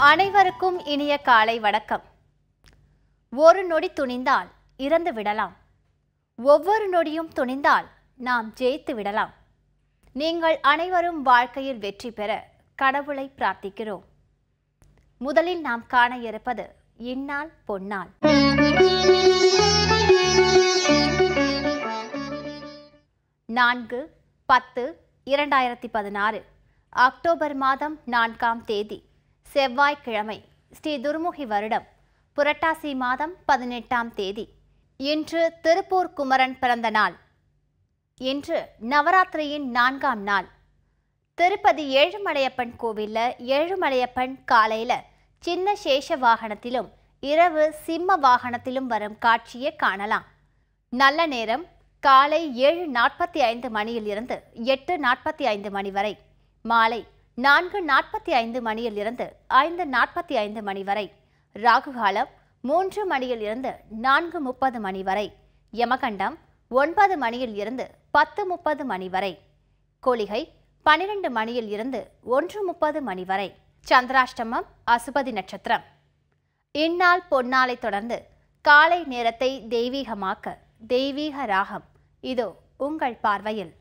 அனைவருக்கும் இனிய காலை வணக்கம் ஒரு நொடி துணிந்தால் இறந்து விடலாம் ஒவ்வொரு நொடியும் துணிந்தால் நாம் ஜெயித்து விடலாம் நீங்கள் அனைவரும் வாழ்க்கையில் வெற்றி பெற கடவுளை பிரார்த்திக்கிறோம் முதலில் நாம் காண இருப்பது இந்நாள் பொன்னாள் நான்கு பத்து இரண்டாயிரத்தி பதினாறு அக்டோபர் மாதம் நான்காம் தேதி செவ்வாய்க்கிழமை ஸ்ரீ துர்முகி வருடம் புரட்டாசி மாதம் பதினெட்டாம் தேதி இன்று திருப்பூர் குமரன் பிறந்த நாள் இன்று நவராத்திரியின் நான்காம் நாள் திருப்பதி ஏழுமலையப்பன் கோவில்ல ஏழுமலையப்பன் காலையில சின்ன சேஷ வாகனத்திலும் இரவு சிம்ம வாகனத்திலும் வரும் காட்சியை காணலாம் நல்ல நேரம் காலை ஏழு நாற்பத்தி ஐந்து மணியில் இருந்து எட்டு நாற்பத்தி ஐந்து மணி வரை மாலை நான்கு நாற்பத்தி ஐந்து மணியில் இருந்து ஐந்து நாற்பத்தி ஐந்து மணி வரை ராகுகாலம் மூன்று மணியில் இருந்து நான்கு முப்பது மணி வரை யமகண்டம் ஒன்பது மணியில் இருந்து பத்து முப்பது மணி வரை கோளிகை பன்னிரண்டு மணியில் இருந்து ஒன்று முப்பது மணி வரை சந்திராஷ்டமம் அசுபதி நட்சத்திரம் இந்நாள் பொன்னாலை தொடர்ந்து காலை நேரத்தை தெய்வீகமாக்க தெய்வீக ராகம் இதோ உங்கள் பார்வையில்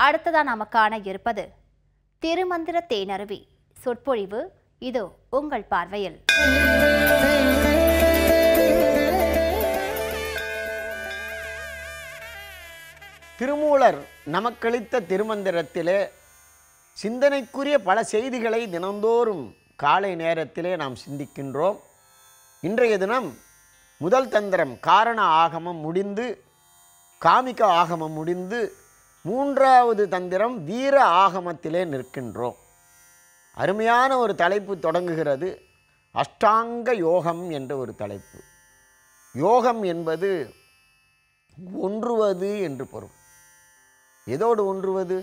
அடுத்ததா நாம காண இருப்பது திருமந்திர தேனருவி சொற்பொழிவு இதோ உங்கள் பார்வையில் திருமூலர் நமக்களித்த திருமந்திரத்திலே சிந்தனைக்குரிய பல செய்திகளை தினந்தோறும் காலை நேரத்திலே நாம் சிந்திக்கின்றோம் இன்றைய தினம் முதல் தந்திரம் காரண ஆகமம் முடிந்து காமிக ஆகமம் முடிந்து மூன்றாவது தந்திரம் வீர ஆகமத்திலே நிற்கின்றோம் அருமையான ஒரு தலைப்பு தொடங்குகிறது அஷ்டாங்க யோகம் என்ற ஒரு தலைப்பு யோகம் என்பது ஒன்றுவது என்று பொருள் எதோடு ஒன்றுவது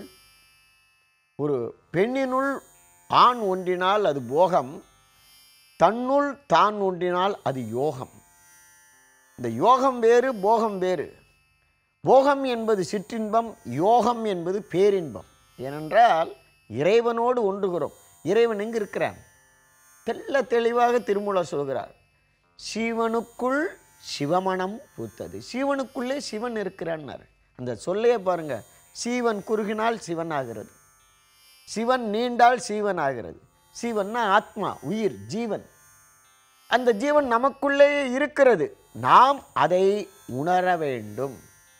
ஒரு பெண்ணினுள் ஆண் ஒன்றினால் அது போகம் தன்னுள் தான் ஒன்றினால் அது யோகம் இந்த யோகம் வேறு போகம் வேறு போகம் என்பது சிற்றின்பம் யோகம் என்பது பேரின்பம் ஏனென்றால் இறைவனோடு ஒன்றுகிறோம் இறைவன் எங்கு இருக்கிறான் தெள்ள தெளிவாக திருமூலர் சொல்கிறார் சிவனுக்குள் சிவமணம் பூத்தது சிவனுக்குள்ளே சிவன் இருக்கிறான்னார் அந்த சொல்லையே பாருங்க சீவன் குறுகினால் சிவன் ஆகிறது சிவன் நீண்டால் சீவன் ஆகிறது சீவன்னா ஆத்மா உயிர் ஜீவன் அந்த ஜீவன் நமக்குள்ளேயே இருக்கிறது நாம் அதை உணர வேண்டும்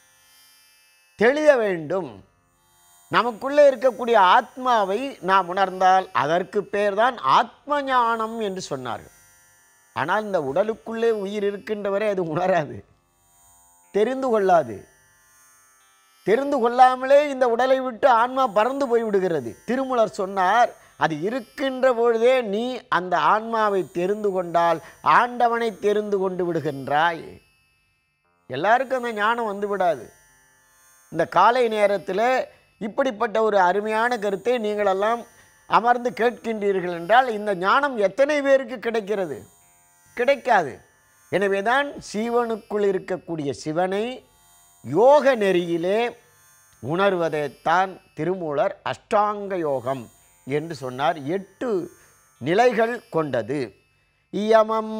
தெளிய வேண்டும் நமக்குள்ளே இருக்கக்கூடிய ஆத்மாவை நாம் உணர்ந்தால் அதற்கு பேர்தான் ஆத்ம ஞானம் என்று சொன்னார்கள் ஆனால் இந்த உடலுக்குள்ளே உயிர் இருக்கின்றவரை அது உணராது தெரிந்து கொள்ளாது தெரிந்து கொள்ளாமலே இந்த உடலை விட்டு ஆன்மா பறந்து போய்விடுகிறது திருமூலர் சொன்னார் அது இருக்கின்ற பொழுதே நீ அந்த ஆன்மாவை தெரிந்து கொண்டால் ஆண்டவனை தெரிந்து கொண்டு விடுகின்றாய் எல்லாருக்கும் அந்த ஞானம் வந்து விடாது இந்த காலை நேரத்தில் இப்படிப்பட்ட ஒரு அருமையான கருத்தை நீங்களெல்லாம் அமர்ந்து கேட்கின்றீர்கள் என்றால் இந்த ஞானம் எத்தனை பேருக்கு கிடைக்கிறது கிடைக்காது எனவேதான் சீவனுக்குள் இருக்கக்கூடிய சிவனை யோக நெறியிலே உணர்வதைத்தான் திருமூலர் அஷ்டாங்க யோகம் என்று சொன்னார் எட்டு நிலைகள் கொண்டது இயமம்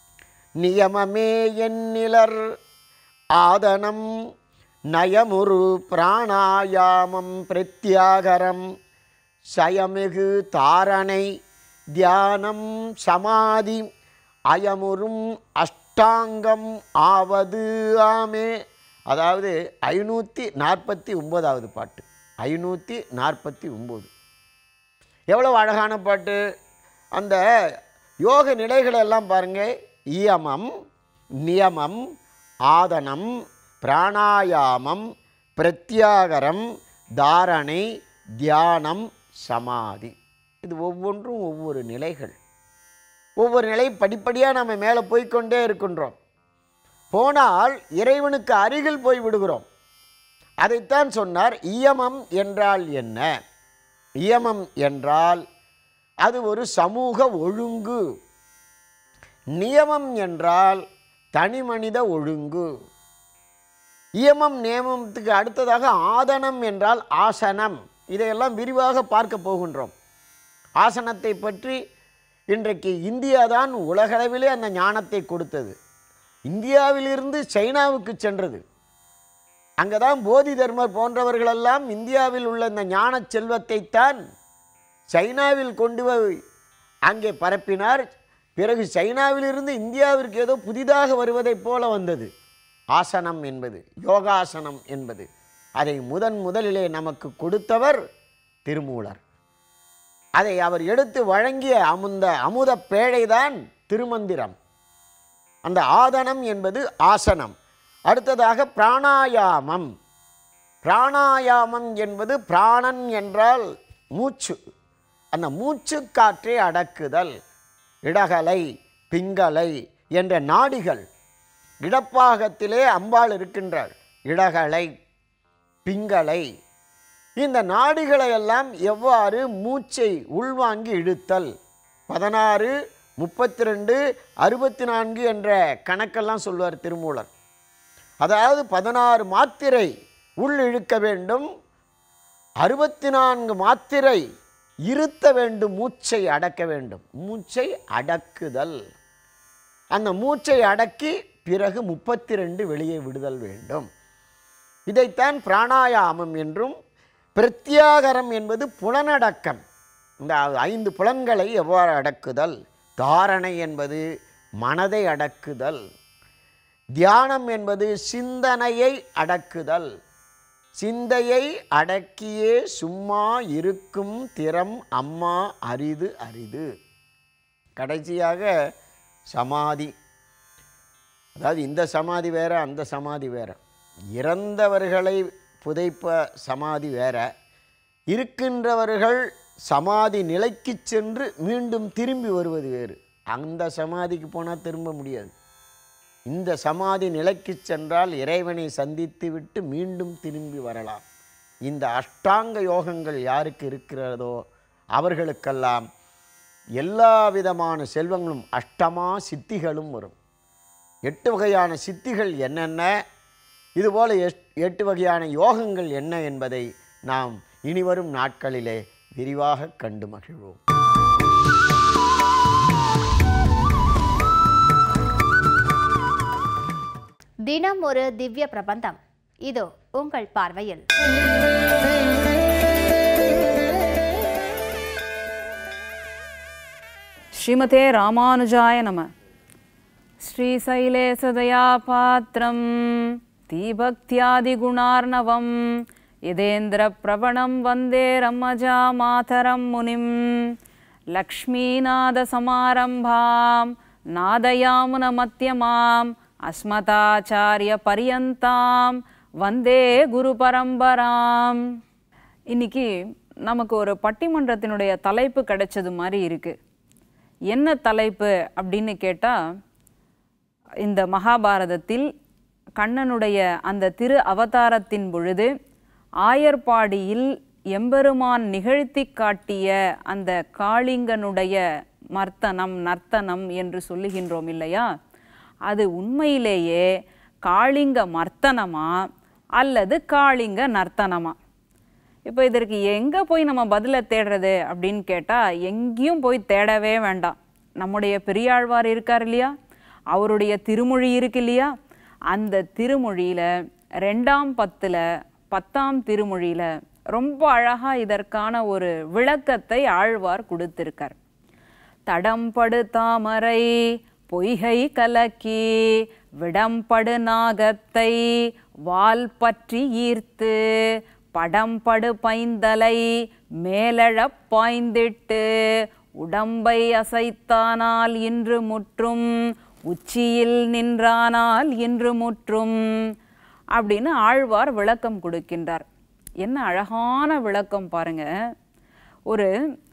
நியமமே எண்ணிலர் ஆதனம் நயமுரு பிராணாயாமம் பிரத்யாகரம் சயமிகு தாரணை தியானம் சமாதி அயமுறும் அஷ்டாங்கம் ஆவது ஆமே அதாவது ஐநூற்றி நாற்பத்தி ஒம்போதாவது பாட்டு ஐநூற்றி நாற்பத்தி ஒம்பது எவ்வளோ அழகான பாட்டு அந்த யோக நிலைகளை எல்லாம் பாருங்க இயமம் நியமம் ஆதனம் பிராணாயாமம் பிரத்யாகரம் தாரணை தியானம் சமாதி இது ஒவ்வொன்றும் ஒவ்வொரு நிலைகள் ஒவ்வொரு நிலை படிப்படியாக நம்ம மேலே போய்க்கொண்டே இருக்கின்றோம் போனால் இறைவனுக்கு அருகில் போய் விடுகிறோம் அதைத்தான் சொன்னார் இயமம் என்றால் என்ன இயமம் என்றால் அது ஒரு சமூக ஒழுங்கு நியமம் என்றால் தனி மனித ஒழுங்கு இயமம் நியமத்துக்கு அடுத்ததாக ஆதனம் என்றால் ஆசனம் இதையெல்லாம் விரிவாக பார்க்க போகின்றோம் ஆசனத்தை பற்றி இன்றைக்கு இந்தியா தான் உலகளவிலே அந்த ஞானத்தை கொடுத்தது இந்தியாவிலிருந்து சைனாவுக்கு சென்றது அங்கே தான் போதி தர்மர் போன்றவர்களெல்லாம் இந்தியாவில் உள்ள இந்த ஞான செல்வத்தைத்தான் சைனாவில் கொண்டு போய் அங்கே பரப்பினார் பிறகு சைனாவிலிருந்து இந்தியாவிற்கு ஏதோ புதிதாக வருவதைப் போல வந்தது ஆசனம் என்பது யோகாசனம் என்பது அதை முதன் முதலிலே நமக்கு கொடுத்தவர் திருமூலர் அதை அவர் எடுத்து வழங்கிய அமுந்த அமுத பேழைதான் திருமந்திரம் அந்த ஆதனம் என்பது ஆசனம் அடுத்ததாக பிராணாயாமம் பிராணாயாமம் என்பது பிராணன் என்றால் மூச்சு அந்த மூச்சு காற்றை அடக்குதல் இடகலை பிங்கலை என்ற நாடிகள் இடப்பாகத்திலே அம்பாள் இருக்கின்றாள் இடகலை பிங்களை இந்த நாடிகளை எல்லாம் எவ்வாறு மூச்சை உள்வாங்கி இழுத்தல் பதினாறு முப்பத்தி ரெண்டு அறுபத்தி நான்கு என்ற கணக்கெல்லாம் சொல்வார் திருமூலர் அதாவது பதினாறு மாத்திரை உள் இழுக்க வேண்டும் அறுபத்தி நான்கு மாத்திரை இருத்த வேண்டும் மூச்சை அடக்க வேண்டும் மூச்சை அடக்குதல் அந்த மூச்சை அடக்கி பிறகு முப்பத்தி ரெண்டு வெளியே விடுதல் வேண்டும் இதைத்தான் பிராணாயாமம் என்றும் பிரத்யாகரம் என்பது புலனடக்கம் இந்த ஐந்து புலன்களை எவ்வாறு அடக்குதல் தாரணை என்பது மனதை அடக்குதல் தியானம் என்பது சிந்தனையை அடக்குதல் சிந்தையை அடக்கியே சும்மா இருக்கும் திறம் அம்மா அரிது அரிது கடைசியாக சமாதி அதாவது இந்த சமாதி வேற அந்த சமாதி வேற இறந்தவர்களை புதைப்ப சமாதி வேற இருக்கின்றவர்கள் சமாதி நிலைக்கு சென்று மீண்டும் திரும்பி வருவது வேறு அந்த சமாதிக்கு போனால் திரும்ப முடியாது இந்த சமாதி நிலைக்கு சென்றால் இறைவனை சந்தித்து விட்டு மீண்டும் திரும்பி வரலாம் இந்த அஷ்டாங்க யோகங்கள் யாருக்கு இருக்கிறதோ அவர்களுக்கெல்லாம் எல்லா விதமான செல்வங்களும் அஷ்டமா சித்திகளும் வரும் எட்டு வகையான சித்திகள் என்னென்ன இதுபோல எஸ் எட்டு வகையான யோகங்கள் என்ன என்பதை நாம் இனிவரும் நாட்களிலே விரிவாக கண்டு மகிழ்வோம் தினம் ஒரு திவ்ய பிரபந்தம் இதோ உங்கள் பார்வையில் ஸ்ரீமதே ராமானுஜாய நம ஸ்ரீசைலேசதயாபாத்திரம் தீபக்தியாதிகுணார்ணவம் யதேந்திரப்பிரவணம் வந்தே ரம்மஜா மாதரம் முனிம் லக்ஷ்மீநாதசமாரம்பாம் நாதயாமுனமத்தியமாம் அஸ்மதாச்சாரிய வந்தே குரு பரம்பராம் இன்னைக்கு நமக்கு ஒரு பட்டிமன்றத்தினுடைய தலைப்பு கிடைச்சது மாதிரி இருக்கு என்ன தலைப்பு அப்படின்னு கேட்டால் இந்த மகாபாரதத்தில் கண்ணனுடைய அந்த திரு அவதாரத்தின் பொழுது ஆயர்பாடியில் எம்பெருமான் நிகழ்த்தி காட்டிய அந்த காளிங்கனுடைய மர்த்தனம் நர்த்தனம் என்று சொல்லுகின்றோம் இல்லையா அது உண்மையிலேயே காளிங்க மர்த்தனமா அல்லது காளிங்க நர்த்தனமா இப்போ இதற்கு எங்கே போய் நம்ம பதிலை தேடுறது அப்படின்னு கேட்டால் எங்கேயும் போய் தேடவே வேண்டாம் நம்முடைய பெரியாழ்வார் இருக்கார் இல்லையா அவருடைய திருமொழி இருக்கு இல்லையா அந்த திருமொழியில் ரெண்டாம் பத்தில் பத்தாம் திருமொழியில் ரொம்ப அழகாக இதற்கான ஒரு விளக்கத்தை ஆழ்வார் கொடுத்திருக்கார் தடம்படு தாமரை பொய்கை கலக்கி விடம்படு நாகத்தை வால் பற்றி ஈர்த்து படம்படு பைந்தலை மேலழப் பாய்ந்திட்டு உடம்பை அசைத்தானால் இன்று முற்றும் உச்சியில் நின்றானால் இன்று முற்றும் அப்படின்னு ஆழ்வார் விளக்கம் கொடுக்கின்றார் என்ன அழகான விளக்கம் பாருங்க ஒரு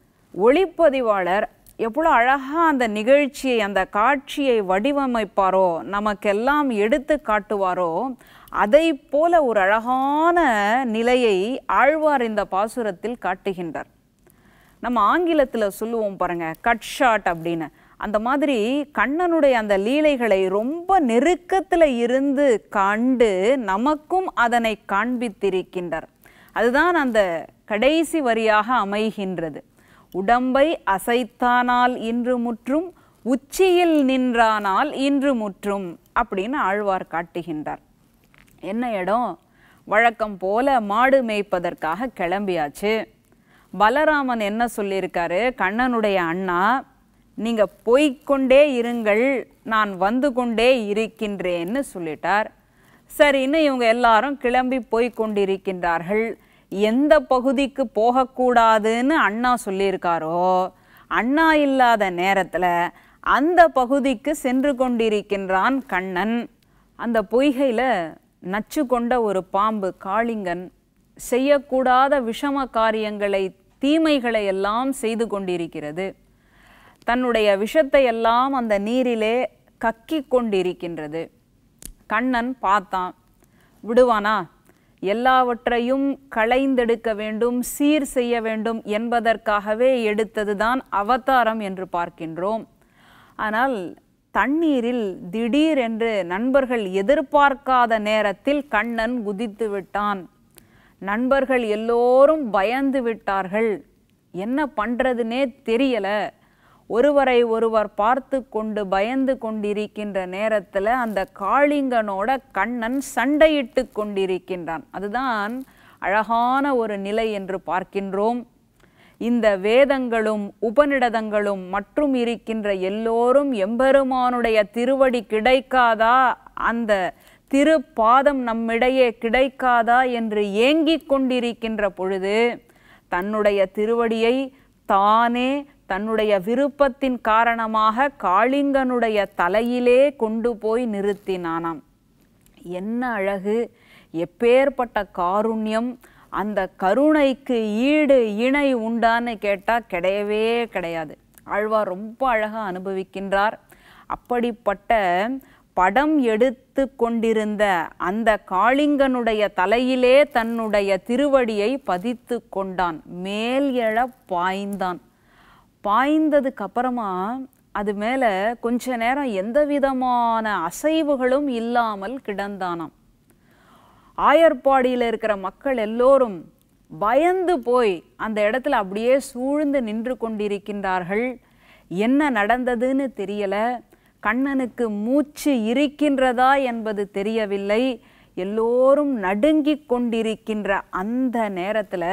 ஒளிப்பதிவாளர் எவ்வளோ அழகாக அந்த நிகழ்ச்சியை அந்த காட்சியை வடிவமைப்பாரோ நமக்கெல்லாம் எடுத்து காட்டுவாரோ அதை போல ஒரு அழகான நிலையை ஆழ்வார் இந்த பாசுரத்தில் காட்டுகின்றார் நம்ம ஆங்கிலத்தில் சொல்லுவோம் பாருங்க கட் ஷாட் அப்படின்னு அந்த மாதிரி கண்ணனுடைய அந்த லீலைகளை ரொம்ப நெருக்கத்தில் இருந்து கண்டு நமக்கும் அதனை காண்பித்திருக்கின்றார் அதுதான் அந்த கடைசி வரியாக அமைகின்றது உடம்பை அசைத்தானால் இன்று முற்றும் உச்சியில் நின்றானால் இன்று முற்றும் அப்படின்னு ஆழ்வார் காட்டுகின்றார் என்ன இடம் வழக்கம் போல மாடு மேய்ப்பதற்காக கிளம்பியாச்சு பலராமன் என்ன சொல்லியிருக்காரு கண்ணனுடைய அண்ணா நீங்க போய்க்கொண்டே இருங்கள் நான் வந்து கொண்டே இருக்கின்றேன்னு சொல்லிட்டார் சரின்னு இவங்க எல்லாரும் கிளம்பி போய் கொண்டிருக்கின்றார்கள் எந்த பகுதிக்கு போகக்கூடாதுன்னு அண்ணா சொல்லியிருக்காரோ அண்ணா இல்லாத நேரத்தில் அந்த பகுதிக்கு சென்று கொண்டிருக்கின்றான் கண்ணன் அந்த பொய்கையில் நச்சு கொண்ட ஒரு பாம்பு காளிங்கன் செய்யக்கூடாத விஷம காரியங்களை தீமைகளை எல்லாம் செய்து கொண்டிருக்கிறது தன்னுடைய விஷத்தை எல்லாம் அந்த நீரிலே கக்கி கொண்டிருக்கின்றது கண்ணன் பார்த்தான் விடுவானா எல்லாவற்றையும் களைந்தெடுக்க வேண்டும் சீர் செய்ய வேண்டும் என்பதற்காகவே எடுத்ததுதான் அவதாரம் என்று பார்க்கின்றோம் ஆனால் தண்ணீரில் திடீரென்று நண்பர்கள் எதிர்பார்க்காத நேரத்தில் கண்ணன் குதித்து விட்டான் நண்பர்கள் எல்லோரும் பயந்து விட்டார்கள் என்ன பண்றதுனே தெரியல ஒருவரை ஒருவர் பார்த்து கொண்டு பயந்து கொண்டிருக்கின்ற நேரத்தில் அந்த காளிங்கனோட கண்ணன் சண்டையிட்டு கொண்டிருக்கின்றான் அதுதான் அழகான ஒரு நிலை என்று பார்க்கின்றோம் இந்த வேதங்களும் உபநிடதங்களும் மற்றும் இருக்கின்ற எல்லோரும் எம்பெருமானுடைய திருவடி கிடைக்காதா அந்த திருப்பாதம் நம்மிடையே கிடைக்காதா என்று ஏங்கிக் கொண்டிருக்கின்ற பொழுது தன்னுடைய திருவடியை தானே தன்னுடைய விருப்பத்தின் காரணமாக காளிங்கனுடைய தலையிலே கொண்டு போய் நிறுத்தினானாம் என்ன அழகு எப்பேற்பட்ட காருண்யம் அந்த கருணைக்கு ஈடு இணை உண்டான்னு கேட்டால் கிடையவே கிடையாது ஆழ்வார் ரொம்ப அழகாக அனுபவிக்கின்றார் அப்படிப்பட்ட படம் எடுத்து கொண்டிருந்த அந்த காளிங்கனுடைய தலையிலே தன்னுடைய திருவடியை பதித்து கொண்டான் மேல் எழ பாய்ந்தான் பாய்ந்ததுக்கு அப்புறமா அது மேலே கொஞ்ச நேரம் எந்த விதமான அசைவுகளும் இல்லாமல் கிடந்தானாம் ஆயர்பாடியில் இருக்கிற மக்கள் எல்லோரும் பயந்து போய் அந்த இடத்துல அப்படியே சூழ்ந்து நின்று கொண்டிருக்கின்றார்கள் என்ன நடந்ததுன்னு தெரியல கண்ணனுக்கு மூச்சு இருக்கின்றதா என்பது தெரியவில்லை எல்லோரும் நடுங்கிக் கொண்டிருக்கின்ற அந்த நேரத்தில்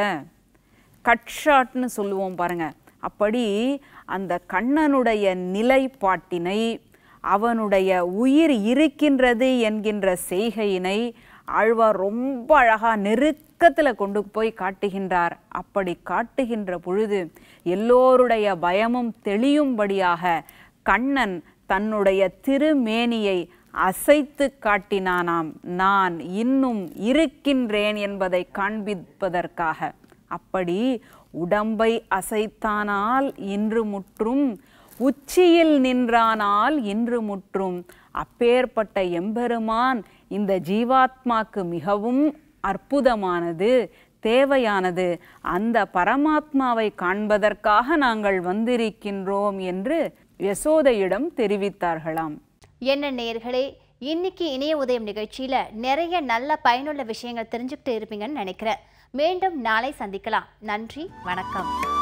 கட்ஷாட்னு சொல்லுவோம் பாருங்க அப்படி அந்த கண்ணனுடைய நிலைப்பாட்டினை அவனுடைய உயிர் இருக்கின்றது என்கின்ற செய்கையினை ஆழ்வார் ரொம்ப அழகா நெருக்கத்தில் கொண்டு போய் காட்டுகின்றார் அப்படி காட்டுகின்ற பொழுது எல்லோருடைய பயமும் தெளியும்படியாக கண்ணன் தன்னுடைய திருமேனியை அசைத்து காட்டினானாம் நான் இன்னும் இருக்கின்றேன் என்பதை காண்பிப்பதற்காக அப்படி உடம்பை அசைத்தானால் இன்று முற்றும் உச்சியில் நின்றானால் இன்று முற்றும் அப்பேற்பட்ட எம்பெருமான் இந்த ஜீவாத்மாக்கு மிகவும் அற்புதமானது தேவையானது அந்த பரமாத்மாவை காண்பதற்காக நாங்கள் வந்திருக்கின்றோம் என்று யசோதையிடம் தெரிவித்தார்களாம் என்ன நேயர்களே இன்னைக்கு இணைய உதயம் நிகழ்ச்சியில நிறைய நல்ல பயனுள்ள விஷயங்கள் தெரிஞ்சுக்கிட்டு இருப்பீங்கன்னு நினைக்கிறேன் மீண்டும் நாளை சந்திக்கலாம் நன்றி வணக்கம்